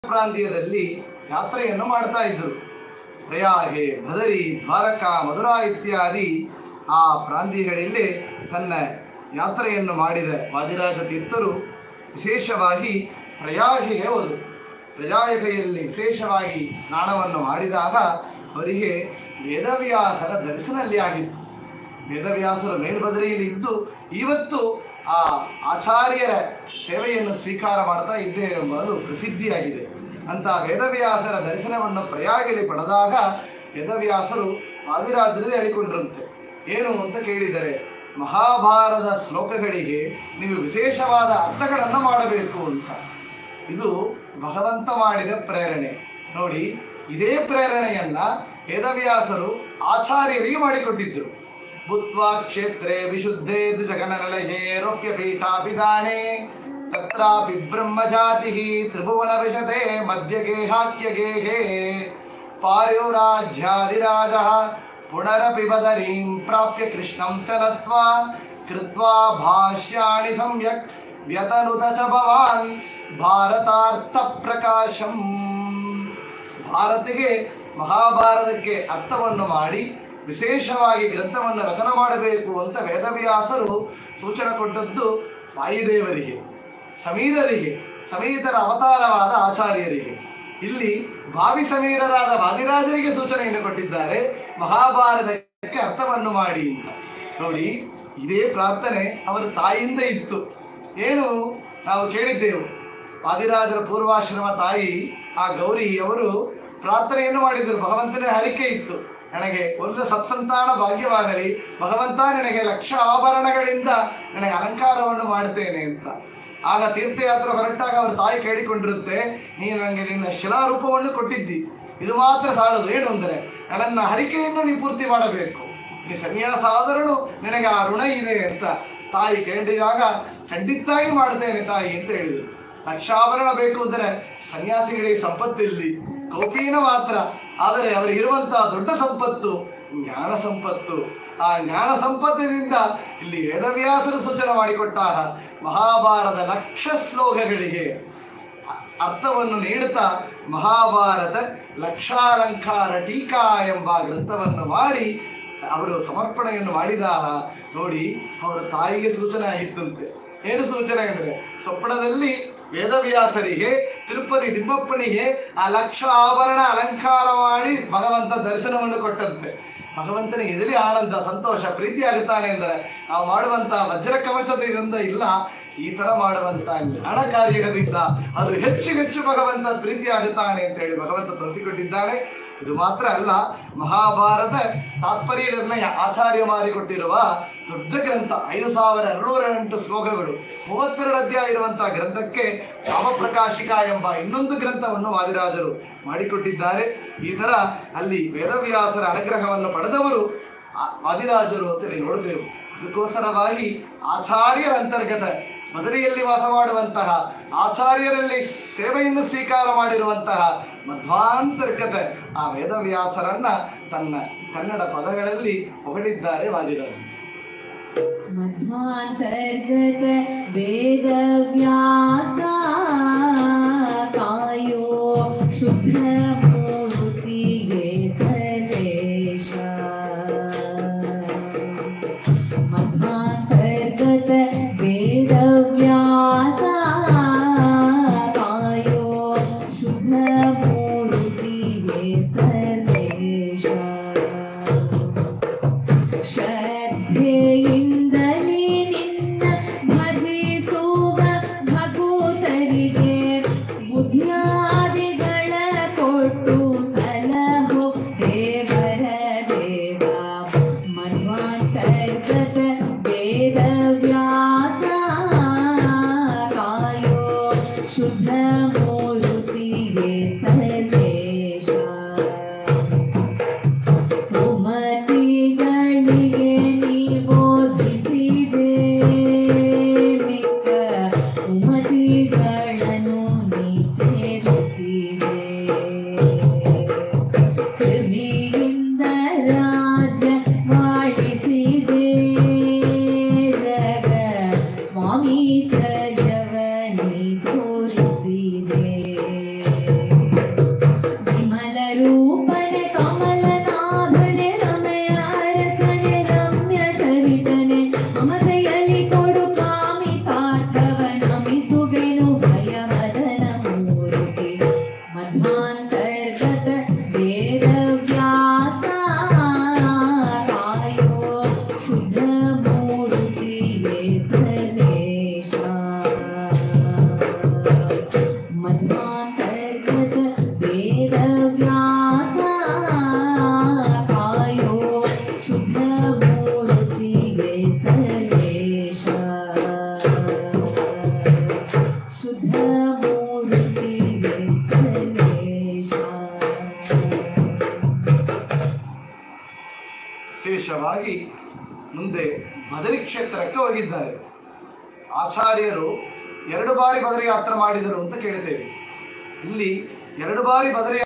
ಪ್ರಾಂತ್ಯದಲ್ಲಿ ಯಾತ್ರೆಯನ್ನು ಮಾಡ್ತಾ ಇದ್ದರು ಪ್ರಯಾಗೆ ಬದರಿ ದ್ವಾರಕಾ ಮಧುರಾ ಇತ್ಯಾದಿ ಆ ಪ್ರಾಂತ್ಯಗಳಲ್ಲಿ ತನ್ನ ಯಾತ್ರೆಯನ್ನು ಮಾಡಿದ ವಾದಿರಾಜ ತೀರ್ಥರು ವಿಶೇಷವಾಗಿ ಪ್ರಯಾಗಿಗೆ ಹೋದರು ಪ್ರಯಾಗಿಯಲ್ಲಿ ವಿಶೇಷವಾಗಿ ಸ್ನಾನವನ್ನು ಮಾಡಿದಾಗ ಅವರಿಗೆ ವೇದವ್ಯಾಸರ ದರ್ಶನಲ್ಲಿ ಆಗಿತ್ತು ವೇದವ್ಯಾಸರು ಮೇಲ್ಬದರಿಯಲ್ಲಿ ಇದ್ದು ಇವತ್ತು ಆ ಆಚಾರ್ಯರ ಸೇವೆಯನ್ನು ಸ್ವೀಕಾರ ಮಾಡ್ತಾ ಇದ್ದೇವೆ ಎಂಬುದು ಪ್ರಸಿದ್ಧಿಯಾಗಿದೆ ಅಂತ ವೇದವ್ಯಾಸರ ದರ್ಶನವನ್ನು ಪ್ರಯಾಗಲಿ ಪಡೆದಾಗ ವೇದವ್ಯಾಸರು ವಾದಿರಾಜರಲ್ಲಿ ಹೇಳಿಕೊಂಡ್ರಂತೆ ಏನು ಅಂತ ಕೇಳಿದರೆ ಮಹಾಭಾರತ ಶ್ಲೋಕಗಳಿಗೆ ನೀವು ವಿಶೇಷವಾದ ಅರ್ಥಗಳನ್ನು ಮಾಡಬೇಕು ಅಂತ ಇದು ಭಗವಂತ ಮಾಡಿದ ಪ್ರೇರಣೆ ನೋಡಿ ಇದೇ ಪ್ರೇರಣೆಯನ್ನ ವೇದವ್ಯಾಸರು ಆಚಾರ್ಯರಿಗೆ ಮಾಡಿಕೊಟ್ಟಿದ್ರು ಭೂತ್ವಾ ಕ್ಷೇತ್ರೇ ವಿಶುದ್ಧೇ ದ್ವಿಜಗನರಳಹೇ ರೌಪ್ಯ ಪೀಠಾಪಿದಾನೆ ತತ್ರಾಪಿ ಬ್ರಹ್ಮಜಾತಿ ತ್ರಿಭುವನ ವಿಶತೆ ಮಧ್ಯಗೇಹಾಖ್ಯಗೇಹೇ ಪಾರ್ಯೋರಾಜ್ಯಾದಿರಾಜ ಪುನರಪಿ ಬದರೀಂ ಪ್ರಾಪ್ಯ ಕೃಷ್ಣಂ ಚ ನತ್ವಾ ಕೃತ್ವಾ ಭಾಷ್ಯಾಣಿ ಸಮ್ಯಕ್ ವ್ಯತನುತ ಚ ಭವಾನ್ ಭಾರತಾರ್ಥ ಪ್ರಕಾಶಂ ಭಾರತಿಗೆ ಮಹಾಭಾರತಕ್ಕೆ ಅರ್ಥವನ್ನು ಮಾಡಿ ವಿಶೇಷವಾಗಿ ಗ್ರಂಥವನ್ನು ರಚನೆ ಮಾಡಬೇಕು ಅಂತ ವೇದವ್ಯಾಸರು ಸೂಚನೆ ಕೊಟ್ಟದ್ದು ವಾಯುದೇವರಿಗೆ ಸಮೀರರಿಗೆ ಸಮೀತರ ಅವತಾರವಾದ ಆಚಾರ್ಯರಿಗೆ ಇಲ್ಲಿ ಭಾವಿ ಸಮೀರರಾದ ವಾದಿರಾಜರಿಗೆ ಸೂಚನೆಯನ್ನು ಕೊಟ್ಟಿದ್ದಾರೆ ಮಹಾಭಾರತಕ್ಕೆ ಅರ್ಥವನ್ನು ಮಾಡಿ ಅಂತ ನೋಡಿ ಇದೇ ಪ್ರಾರ್ಥನೆ ಅವರ ತಾಯಿಯಿಂದ ಇತ್ತು ಏನು ನಾವು ಕೇಳಿದ್ದೆವು ವಾದಿರಾಜರ ಪೂರ್ವಾಶ್ರಮ ತಾಯಿ ಆ ಗೌರಿ ಅವರು ಪ್ರಾರ್ಥನೆಯನ್ನು ಮಾಡಿದರು ಭಗವಂತನ ಹರಿಕೆ ಇತ್ತು ನನಗೆ ಒಂದು ಸತ್ಸಂತಾನ ಭಾಗ್ಯವಾಗಲಿ ಭಗವಂತ ನನಗೆ ಲಕ್ಷ ಆಭರಣಗಳಿಂದ ನನಗೆ ಅಲಂಕಾರವನ್ನು ಮಾಡುತ್ತೇನೆ ಅಂತ ಆಗ ತೀರ್ಥಯಾತ್ರೆ ಹೊರಟಾಗ ಅವರ ತಾಯಿ ಕೇಳಿಕೊಂಡಿರುತ್ತೆ ನೀನು ನನಗೆ ನಿನ್ನ ಶಿಲಾರೂಪವನ್ನು ಕೊಟ್ಟಿದ್ದಿ ಇದು ಮಾತ್ರ ಸಾಲದು ಏನು ಅಂದರೆ ನನ್ನ ಹರಿಕೆಯನ್ನು ನೀ ಪೂರ್ತಿ ಮಾಡಬೇಕು ನೀ ಸನ್ಯಾಸ ಆದರೂ ನಿನಗೆ ಆ ಋಣ ಇದೆ ಅಂತ ತಾಯಿ ಕೇಳಿದಾಗ ಖಂಡಿತಾಗಿ ಮಾಡ್ತೇನೆ ತಾಯಿ ಅಂತ ಹೇಳಿದರು ಲಕ್ಷಾಭರಣ ಬೇಕು ಅಂದರೆ ಸನ್ಯಾಸಿಗಳಿಗೆ ಸಂಪತ್ತಿಲ್ಲಿ ಕೌಪೀನ ಮಾತ್ರ ಆದರೆ ಅವರಿಗಿರುವಂತಹ ದೊಡ್ಡ ಸಂಪತ್ತು ಜ್ಞಾನ ಸಂಪತ್ತು ಆ ಜ್ಞಾನ ಸಂಪತ್ತಿನಿಂದ ಇಲ್ಲಿ ವೇದವ್ಯಾಸರು ಸೂಚನೆ ಮಾಡಿಕೊಟ್ಟಾಗ ಮಹಾಭಾರತ ಲಕ್ಷ ಶ್ಲೋಕಗಳಿಗೆ ಅ- ಅರ್ಥವನ್ನು ನೀಡುತ್ತಾ ಮಹಾಭಾರತ ಲಕ್ಷಾಲಂಕಾರ ಟೀಕಾ ಎಂಬ ಗ್ರಂಥವನ್ನು ಮಾಡಿ ಅವರು ಸಮರ್ಪಣೆಯನ್ನು ಮಾಡಿದಾಗ ನೋಡಿ ಅವರ ತಾಯಿಗೆ ಸೂಚನೆ ಆಗಿತ್ತಂತೆ ಏನು ಸೂಚನೆ ಅಂದರೆ ಸ್ವಪ್ನದಲ್ಲಿ ವೇದವ್ಯಾಸರಿಗೆ ತಿರುಪತಿ ತಿಮ್ಮಪ್ಪನಿಗೆ ಆ ಲಕ್ಷ ಆಭರಣ ಅಲಂಕಾರ ಮಾಡಿ ಭಗವಂತ ದರ್ಶನವನ್ನು ಕೊಟ್ಟಂತೆ ಭಗವಂತನಿಗೆ ಎದಲಿ ಆನಂದ ಸಂತೋಷ ಪ್ರೀತಿ ಆಗುತ್ತಾನೆ ಅಂದರೆ ನಾವು ಮಾಡುವಂತ ವಜ್ರ ಕವಚದಿಂದ ಇಲ್ಲ ಈ ತರ ಮಾಡುವಂತ ಜ್ಞಾನ ಕಾರ್ಯದಿಂದ ಅದು ಹೆಚ್ಚು ಹೆಚ್ಚು ಭಗವಂತ ಪ್ರೀತಿ ಆಗುತ್ತಾನೆ ಅಂತ ಹೇಳಿ ಭಗವಂತ ತೋರಿಸಿಕೊಟ್ಟಿದ್ದಾನೆ ಇದು ಮಾತ್ರ ಅಲ್ಲ ಮಹಾಭಾರತ ತಾತ್ಪರ್ಯ ನಿರ್ಣಯ ಆಚಾರ್ಯ ಮಾರಿಕೊಟ್ಟಿರುವ ದೊಡ್ಡ ಗ್ರಂಥ ಐದು ಸಾವಿರ ಎರಡುನೂರ ಎಂಟು ಶ್ಲೋಕಗಳು ಮೂವತ್ತೆರಡು ಅಧ್ಯಾಯ ಇರುವಂತಹ ಗ್ರಂಥಕ್ಕೆ ಕಾಮಪ್ರಕಾಶಿಕ ಎಂಬ ಇನ್ನೊಂದು ಗ್ರಂಥವನ್ನು ವಾದಿರಾಜರು ಮಾಡಿಕೊಟ್ಟಿದ್ದಾರೆ ಈ ತರ ಅಲ್ಲಿ ವೇದವ್ಯಾಸರ ಅನುಗ್ರಹವನ್ನು ಪಡೆದವರು ಆ ವಾದಿರಾಜರು ಅಂತ ಹೇಳಿ ನೋಡಬೇಕು ಅದಕ್ಕೋಸ್ಕರವಾಗಿ ಆಚಾರ್ಯರ ಅಂತರ್ಗತ ಮದುರೆಯಲ್ಲಿ ವಾಸ ಮಾಡುವಂತಹ ಆಚಾರ್ಯರಲ್ಲಿ ಸೇವೆಯನ್ನು ಸ್ವೀಕಾರ ಮಾಡಿರುವಂತಹ ಮಧ್ವಾಂತರ್ಗತ ಆ ವೇದವ್ಯಾಸರನ್ನ ತನ್ನ ಕನ್ನಡ ಪದಗಳಲ್ಲಿ ಹೊಗಳಿದ್ದಾರೆ ವಾದಿರಾಜರು मध्वान्तर्गत वेदव्यास कायो शुद्धमूर्तिये सर्वेश मध्वान्तर्गत वेदव्यास कायो शुद्धमूर्तिये सर्वेश ಶ್ರದ್ಧೆಯಿಂದಲೇ ನಿನ್ನ ಭಜಿಸುವ ಭಗೂತರಿಗೆ ಬುದ್ಧಿಯಾದಿಗಳ ಕೊಟ್ಟು ಸಲಹೋ ದೇವರ ದೇವ ಮನ್ವಾಂತರ್ಗತ ವೇದವ್ಯಾಸ ಕಾಯೋ ಶುದ್ಧ ಮೂರುತಿಗೆ ಸರ ವಿಶೇಷವಾಗಿ ಮುಂದೆ ಬದರಿ ಕ್ಷೇತ್ರಕ್ಕೆ ಹೋಗಿದ್ದಾರೆ ಆಚಾರ್ಯರು ಎರಡು ಬಾರಿ ಬದರಿ ಯಾತ್ರೆ ಮಾಡಿದರು ಅಂತ ಕೇಳ್ತೇವೆ ಇಲ್ಲಿ ಎರಡು ಬಾರಿ ಬದರಿ